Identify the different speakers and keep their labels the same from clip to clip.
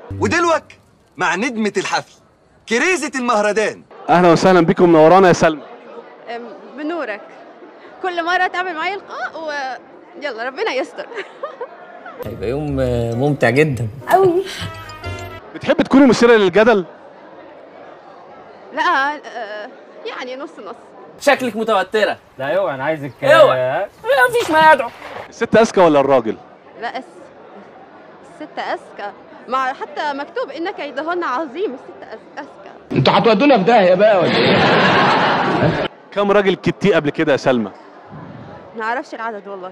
Speaker 1: ودلوك مع نجمة الحفل كريزة المهرجان
Speaker 2: اهلا وسهلا بكم منورانا يا سلمى
Speaker 3: أم، بنورك كل مرة تعمل معايا لقاء و يلا ربنا يستر
Speaker 4: هيبقى يوم آه، ممتع جدا
Speaker 3: قوي
Speaker 2: بتحب تكوني مثيره للجدل
Speaker 3: لا آه، يعني نص نص
Speaker 4: شكلك متوترة
Speaker 5: لا اوعى انا عايزك
Speaker 4: اوعى مفيش ما يدعو
Speaker 2: الست اذكى ولا الراجل
Speaker 3: لا اس الست أذكى مع حتى مكتوب إن كيدهن عظيم الست أذ- أذكى
Speaker 5: انتوا هتودونا في داهيه بقى ولا ايه؟
Speaker 2: كم راجل كتيه قبل كده يا سلمى
Speaker 3: ما أعرفش العدد والله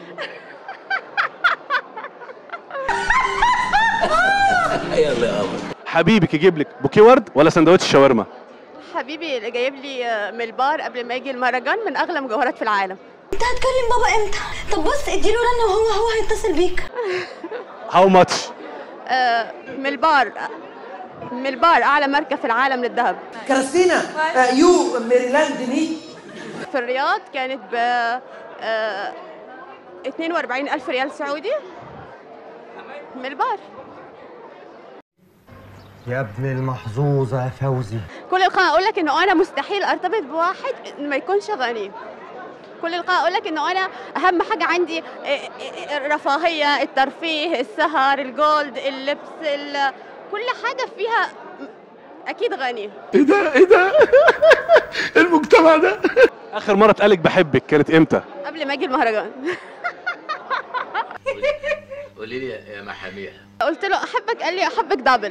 Speaker 2: حبيبك يجيب لك بوكيه ورد ولا سندوتش شاورما
Speaker 3: حبيبي اللي جايب لي آه، من البار قبل ما يجي المهرجان من أغلى مجوهرات في العالم
Speaker 6: انت هتكلم بابا امتى طب بص اديله رنه وهو هو هيتصل بيك
Speaker 2: هاو ماتش
Speaker 3: آه، من البار من البار أعلى ماركة في العالم للذهب
Speaker 7: كريستينا آه، يو ميرلاند ني
Speaker 3: في الرياض كانت ب آه، 42 ألف ريال سعودي من البار
Speaker 8: يا ابن المحظوظة يا فوزي
Speaker 3: كل لقاء اقول لك انه انا مستحيل ارتبط بواحد ما يكونش غني كل لقاء اقول لك انه انا اهم حاجه عندي إيه إيه الرفاهيه الترفيه السهر الجولد اللبس ال- كل حاجه فيها اكيد غني
Speaker 2: ايه ده ايه ده المجتمع ده اخر مره اتقالك بحبك كانت امتى
Speaker 3: قبل ما اجي المهرجان
Speaker 9: قولي لي يا محاميها
Speaker 3: قلت له احبك قال لي احبك دبل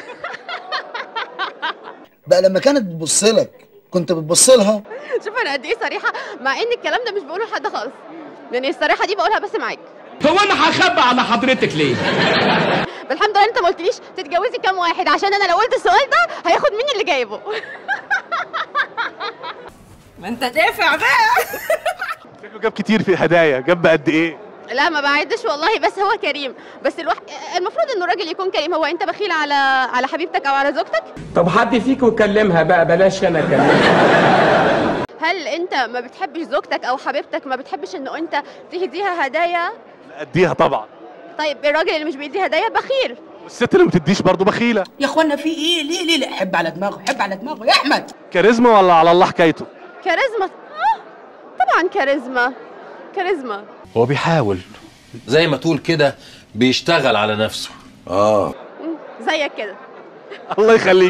Speaker 10: بقى لما كانت بتبص لك كنت بتبص لها
Speaker 3: شوف انا قد ايه صريحه مع ان الكلام ده مش بقوله لحد خالص يعني الصريحه دي بقولها بس معاك
Speaker 5: هو انا هخبى على حضرتك ليه؟
Speaker 3: بالحمد لله انت ما قلتليش تتجوزي كام واحد عشان انا لو قلت السؤال ده هياخد مني اللي جايبه
Speaker 6: ما انت دافع بقى
Speaker 2: شكله جاب كتير في هدايا جاب قد ايه
Speaker 3: لا ما بعدش والله بس هو كريم بس الوح... المفروض انه الراجل يكون كريم هو انت بخيل على على حبيبتك او على زوجتك
Speaker 5: طب حد فيكم يكلمها بقى بلاش انا اكلمها
Speaker 3: هل انت ما بتحبش زوجتك او حبيبتك ما بتحبش انه انت تهديها هدايا
Speaker 2: اديها طبعا
Speaker 3: طيب الراجل اللي مش بيدي هدايا بخيل
Speaker 2: والست اللي ما بتديش برضه بخيله
Speaker 7: يا اخوانا في ايه ليه ليه لا حب على دماغه حب على دماغه يا احمد
Speaker 2: كاريزما ولا على الله حكايته
Speaker 3: كاريزما آه طبعا كاريزما كاريزما
Speaker 9: هو بيحاول زي ما تقول كده بيشتغل على نفسه
Speaker 1: اه
Speaker 3: مم، زيك كده
Speaker 2: الله يخليك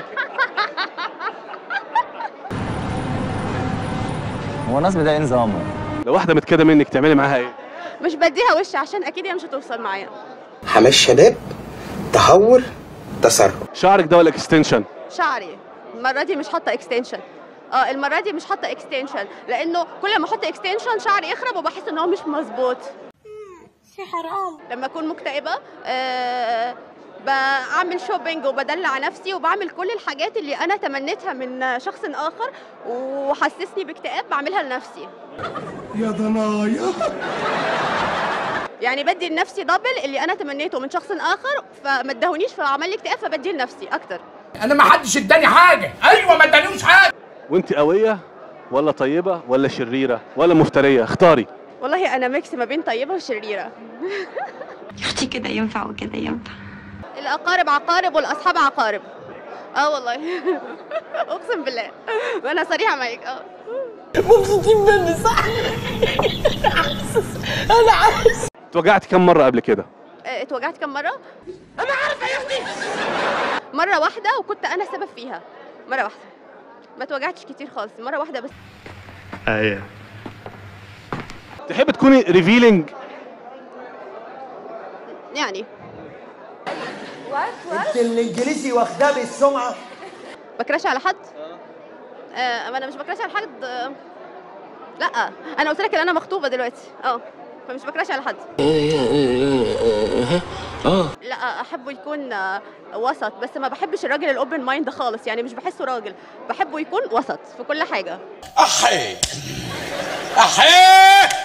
Speaker 4: هو الناس ده نظامه
Speaker 2: لو واحده متكده منك تعملي معاها ايه
Speaker 3: مش بديها وش عشان اكيد هي مش هتوصل معايا
Speaker 8: حماس شباب تهور تسرع
Speaker 2: شعرك ده ولا اكستنشن
Speaker 3: شعري المره دي مش حاطه اكستنشن اه المره دي مش حاطه اكستنشن لانه كل ما احط اكستنشن شعري يخرب وبحس ان هو مش مظبوط
Speaker 6: في حرام
Speaker 3: لما اكون مكتئبه آه بعمل شوبينج وبدلع نفسي وبعمل كل الحاجات اللي انا تمنيتها من شخص اخر وحسسني باكتئاب بعملها لنفسي
Speaker 8: يا ضنايا
Speaker 3: يعني بدي لنفسي دبل اللي انا تمنيته من شخص اخر فما ادهونيش فعمل لي اكتئاب فبدي لنفسي اكتر
Speaker 5: انا ما حدش اداني حاجه ايوه ما ادانيوش حاجه
Speaker 2: وانت قويه ولا طيبه ولا شريره ولا مفتريه اختاري
Speaker 3: والله انا ميكس ما بين طيبه وشريره
Speaker 6: يا اختي كده ينفع وكده ينفع
Speaker 3: الاقارب عقارب والاصحاب عقارب اه والله اقسم بالله وانا صريحه معاك اه
Speaker 2: اتوجعتي كم مره قبل كده
Speaker 3: آه، اتوجعت كم مره انا عارفه يا اختي مره واحده وكنت انا سبب فيها مره واحده ما اتوجعتش كتير خالص مره واحده بس
Speaker 2: ايوه تحب تكوني ريفيلينج
Speaker 3: يعني
Speaker 7: انت الانجليزي واخداه بالسمعه
Speaker 3: بكراش على حد آه ما انا مش بكراش على حد آه لا انا قلت لك ان انا مخطوبه دلوقتي اه فمش بكراش على حد لا احبه يكون آه، وسط بس ما بحبش الراجل الاوبن مايند خالص يعني مش بحسه راجل بحبه يكون وسط في كل حاجه
Speaker 1: احي احي